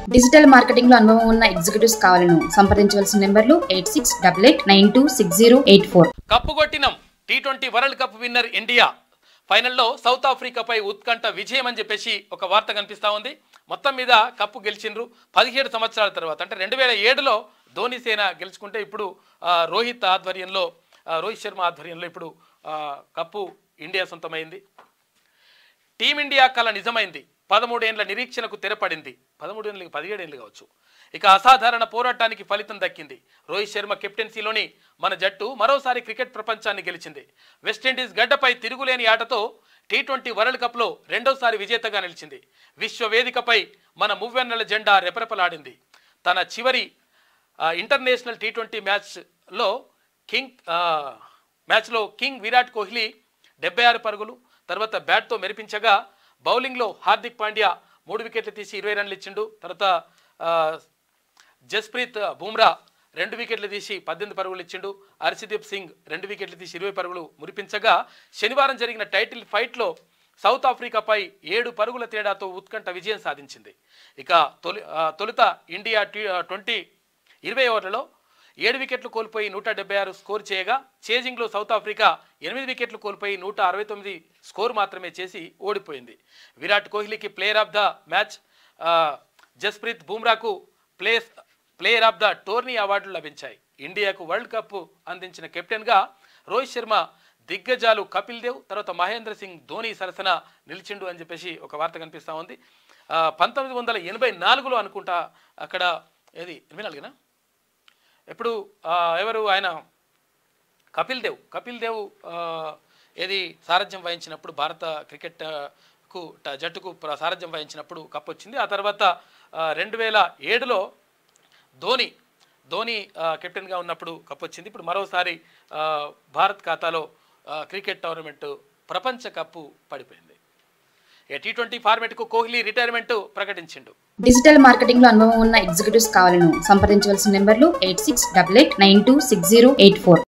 digital marketing లో అనుభవం ఉన్న ఎగ్జిక్యూటివ్స్ కావాలను సంప్రదించవలసిన నెంబర్లు eight six double eight nine two six zero eight four cup కొట్టినం T twenty world cup winner India ఫైనల్లో సౌత్ ఆఫ్రికాపై ఉత్కంఠ విజయం అని చెప్పేసి ఒక వార్త కనిపిస్తా ఉంది మొత్తం మీద కప్పు గెలిచిండ్రు పదిహేడు సంవత్సరాల తర్వాత అంటే రెండు వేల ఏడులో ధోని సేన గెలుచుకుంటే ఇప్పుడు ఆ, రోహిత్ ఆధ్వర్యంలో ఆ, రోహిత్ శర్మ ఆధ్వర్యంలో ఇప్పుడు ఆ, కప్పు ఇండియా సొంతమైంది టీమిండియా కళ నిజమైంది పదమూడేండ్ల నిరీక్షణకు తెరపడింది పదమూడేళ్ళకి పదిహేడేళ్ళు కావచ్చు ఇక అసాధారణ పోరాటానికి ఫలితం దక్కింది రోహిత్ శర్మ కెప్టెన్సీలోని మన జట్టు మరోసారి క్రికెట్ ప్రపంచాన్ని గెలిచింది వెస్టిండీస్ గడ్డపై తిరుగులేని ఆటతో టీ ట్వంటీ వరల్డ్ కప్లో రెండోసారి విజేతగా నిలిచింది విశ్వ వేదికపై మన మువ్వెన్నెల జెండా రెపరెపలాడింది తన చివరి ఆ, ఇంటర్నేషనల్ టీ ట్వంటీ మ్యాచ్లో కింగ్ ఆ, మ్యాచ్లో కింగ్ విరాట్ కోహ్లీ డెబ్బై ఆరు పరుగులు తర్వాత బ్యాట్తో మెరిపించగా బౌలింగ్లో హార్దిక్ పాండ్యా మూడు వికెట్లు తీసి ఇరవై రన్లు ఇచ్చిండు తర్వాత ఆ, జస్ప్రీత్ బుమ్రా రెండు వికెట్లు తీసి పద్దెనిమిది పరుగులు ఇచ్చిండు హర్షదీప్ సింగ్ రెండు వికెట్లు తీసి ఇరవై పరుగులు మురిపించగా శనివారం జరిగిన టైటిల్ ఫైట్లో సౌత్ ఆఫ్రికాపై ఏడు పరుగుల తేడాతో ఉత్కంఠ విజయం సాధించింది ఇక తొలి ఆ, తొలుత ఇండియా టీ ట్వంటీ ఇరవై ఓవర్లలో ఏడు వికెట్లు కోల్పోయి నూట డెబ్బై ఆరు స్కోర్ చేయగా చేజింగ్లో సౌత్ ఆఫ్రికా ఎనిమిది వికెట్లు కోల్పోయి నూట అరవై తొమ్మిది స్కోర్ మాత్రమే చేసి ఓడిపోయింది విరాట్ కోహ్లీకి ప్లేయర్ ఆఫ్ ద మ్యాచ్ ఆ, జస్ప్రీత్ బుమ్రాకు place player of the tourney అవార్డులు లభించాయి ఇండియాకు వరల్డ్ కప్ అందించిన కెప్టెన్గా రోహిత్ శర్మ దిగ్గజాలు కపిల్ దేవ్ తర్వాత మహేంద్ర సింగ్ ధోని సరసన నిలిచిండు అని చెప్పేసి ఒక వార్త కనిపిస్తూ ఉంది ఆ, పంతొమ్మిది వందల ఎనభై నాలుగులో అనుకుంటా అక్కడ ఏది ఎనభై నాలుగునా ఎప్పుడు ఆ, ఎవరు ఆయన కపిల్ దేవ్ కపిల్ దేవ్ ఆ, ఏది సారథ్యం వహించినప్పుడు భారత క్రికెట్ ఆ, కు ట- జట్టుకు ప్ర- సారథ్యం వహించినప్పుడు కప్ వచ్చింది ఆ తర్వాత ఆ, రెండు వేల ఏడులో ధోని ధోని ఆ, కెప్టెన్గా ఉన్నప్పుడు కప్ వచ్చింది ఇప్పుడు మరోసారి ఆ, భారత్ ఖాతాలో ఆ, క్రికెట్ టోర్నమెంట్ ప్రపంచ కప్పు పడిపోయింది టీ ట్వంటీ ఫార్మెట్కు కోహ్లీ రిటైర్మెంట్ ప్రకటించిండు డిజిటల్ మార్కెటింగ్ లో అనుభవం ఉన్న ఎగ్జిక్యూటివ్స్ కావాలను సంప్రదించవలసిన నెంబర్లు eight six double eight nine two six zero eight four